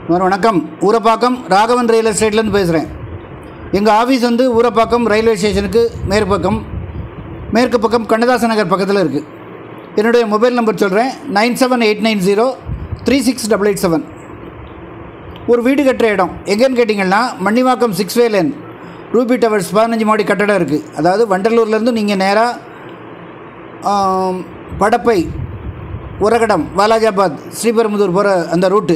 sir வணக்கம் Urapakkam Raghavan real எஸ்டேட்லேருந்து பேசுகிறேன் எங்கள் ஆஃபீஸ் வந்து ஊரப்பாக்கம் ரயில்வே ஸ்டேஷனுக்கு மேற்பக்கம் மேற்கு பக்கம் கண்ணதாசன் நகர் பக்கத்தில் இருக்குது என்னுடைய மொபைல் நம்பர் சொல்கிறேன் nine seven eight nine zero three six double eight seven ஒரு வீடு கட்டுற இடம் எங்கேன்னு கேட்டிங்கன்னா Mannivakkam six way lane Ruby Towers பதினஞ்சு மாடி கட்டடம் இருக்குது அதாவது வண்டலூர்லேருந்து நீங்கள் நேராக படப்பை உரகடம் வாலாஜாபாத் ஸ்ரீபெரும்புதூர் போகிற அந்த ரூட்டு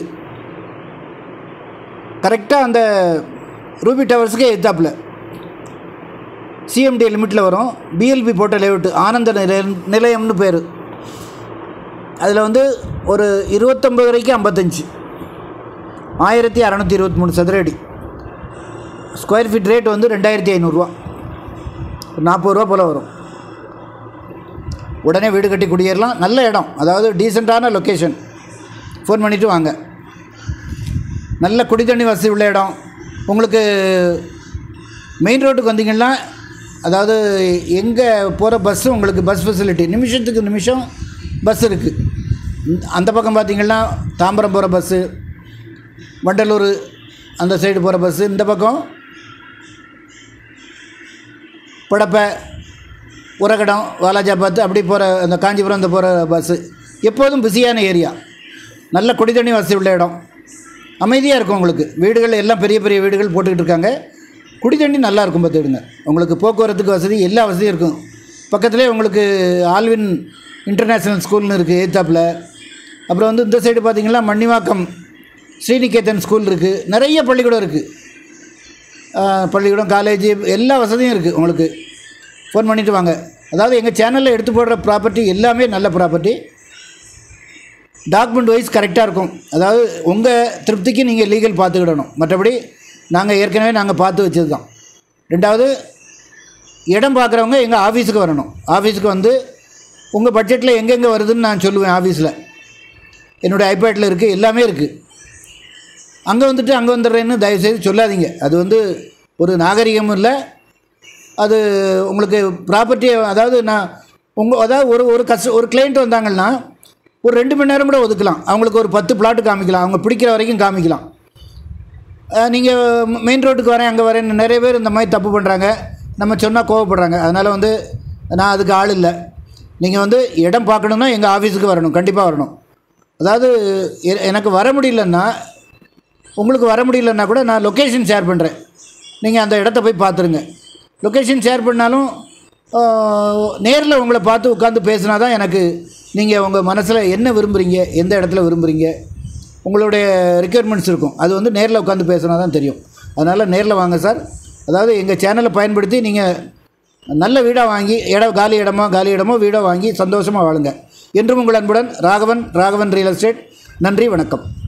கரெக்டாக அந்த ரூபி டவர்ஸுக்கே எத்தாப்பில் சிஎம்டி லிமிட்டில் வரும் பிஎல்பி போட்ட லேஅவுட் ஆனந்த நிலையம் நிலையம்னு பேர் அதில் வந்து ஒரு இருபத்தொம்பது வரைக்கும் ஐம்பத்தஞ்சு ஆயிரத்தி அறநூற்றி இருபத்தி மூணு சதுர அடி ஸ்கொயர் ஃபீட் ரேட் வந்து ரெண்டாயிரத்தி ஐநூறுரூவா நாற்பது ரூபா போல் வரும் உடனே வீடு கட்டி குடியேறலாம் நல்ல இடம் அதாவது டீசெண்டான லொக்கேஷன் ஃபோன் பண்ணிவிட்டு வாங்க நல்ல குடி தண்ணி வசதி உள்ள இடம் உங்களுக்கு மெயின் ரோட்டுக்கு வந்தீங்கன்னா அதாவது எங்கே போகிற பஸ்ஸு உங்களுக்கு பஸ் ஃபெசிலிட்டி நிமிஷத்துக்கு நிமிஷம் பஸ் இருக்குது அந்த பக்கம் பார்த்தீங்கன்னா தாம்பரம் போகிற பஸ்ஸு வண்டலூர் அந்த சைடு போகிற பஸ்ஸு இந்த பக்கம் படப்பை உரகடம் வாலாஜாபாத் அப்படி போகிற அந்த காஞ்சிபுரம் அந்த போகிற பஸ்ஸு எப்போதும் பிஸியான ஏரியா நல்ல குடி தண்ணி வசதி உள்ள இடம் அமைதியாக இருக்கும் உங்களுக்கு வீடுகள் எல்லாம் பெரிய பெரிய வீடுகள் போட்டுக்கிட்டு இருக்காங்க குடி தண்ணி நல்லா இருக்கும் பார்த்துடுங்க உங்களுக்கு போக்குவரத்துக்கு வசதி எல்லா வசதியும் இருக்கும் பக்கத்துலேயே உங்களுக்கு ஆல்வின் இன்டர்நேஷ்னல் ஸ்கூல்னு இருக்குது ஏத்தாப்பில் அப்புறம் வந்து இந்த சைடு பார்த்திங்கன்னா மன்னிவாக்கம் ஸ்ரீநிகேதன் ஸ்கூல் இருக்குது நிறைய பள்ளிக்கூடம் இருக்குது பள்ளிக்கூடம் காலேஜ் எல்லா வசதியும் இருக்குது உங்களுக்கு ஃபோன் பண்ணிவிட்டு வாங்க அதாவது எங்கள் சேனலில் எடுத்து போடுற ப்ராப்பர்ட்டி எல்லாமே நல்ல ப்ராப்பர்ட்டி டாக்குமெண்ட் வைஸ் கரெக்டாக இருக்கும் அதாவது உங்கள் திருப்திக்கு நீங்கள் லீகல் பார்த்துக்கிடணும் மற்றபடி நாங்கள் ஏற்கனவே நாங்கள் பார்த்து வச்சது தான் ரெண்டாவது இடம் பார்க்குறவங்க எங்கள் ஆஃபீஸுக்கு வரணும் ஆஃபீஸுக்கு வந்து உங்கள் பட்ஜெட்டில் எங்கெங்கே வருதுன்னு நான் சொல்லுவேன் ஆஃபீஸில் என்னுடைய ஐபேட்டில் இருக்குது எல்லாமே இருக்குது அங்கே வந்துட்டு அங்கே வந்துடுறேன்னு தயவுசெய்து சொல்லாதீங்க அது வந்து ஒரு நாகரிகமும் இல்லை அது உங்களுக்கு ப்ராப்பர்ட்டி அதாவது நான் உங்கள் அதாவது ஒரு ஒரு கஸ்ட ஒரு கிளைண்ட் வந்தாங்கன்னா ஒரு ரெண்டு மணி நேரம் கூட ஒதுக்கலாம் அவங்களுக்கு ஒரு பத்து பிளாட்டு காமிக்கலாம் அவங்க பிடிக்கிற வரைக்கும் காமிக்கலாம் நீங்கள் மெயின் ரோட்டுக்கு வரேன் அங்கே வரேன் நிறைய பேர் இந்த மாதிரி தப்பு பண்ணுறாங்க நம்ம சொன்னால் கோவப்படுறாங்க அதனால் வந்து நான் அதுக்கு ஆள் இல்லை நீங்கள் வந்து இடம் பார்க்கணுன்னா எங்கள் ஆஃபீஸுக்கு வரணும் கண்டிப்பாக வரணும் அதாவது எ- எனக்கு வர முடியலன்னா உங்களுக்கு வர முடியலன்னா கூட நான் லொக்கேஷன் ஷேர் பண்ணுறேன் நீங்கள் அந்த இடத்த போய் பார்த்துருங்க லொக்கேஷன் ஷேர் பண்ணாலும் நேரில் உங்களை பார்த்து உட்காந்து பேசினா தான் எனக்கு நீங்கள் உங்கள் மனசில் என்ன விரும்புகிறீங்க எந்த இடத்துல விரும்புகிறீங்க உங்களுடைய ரெக்யர்மெண்ட்ஸ் இருக்கும் அது வந்து நேரில் உட்காந்து பேசினா தான் தெரியும் அதனால் நேரில் வாங்க சார் அதாவது எங்கள் சேனலை பயன்படுத்தி நீங்கள் நல்ல வீடாக வாங்கி இடம் காலி இடமோ காலி இடமோ வீடோ வாங்கி சந்தோஷமாக வாழுங்க என்றும் உங்கள் அன்புடன் ராகவன் ராகவன் ரியல் எஸ்டேட் நன்றி வணக்கம்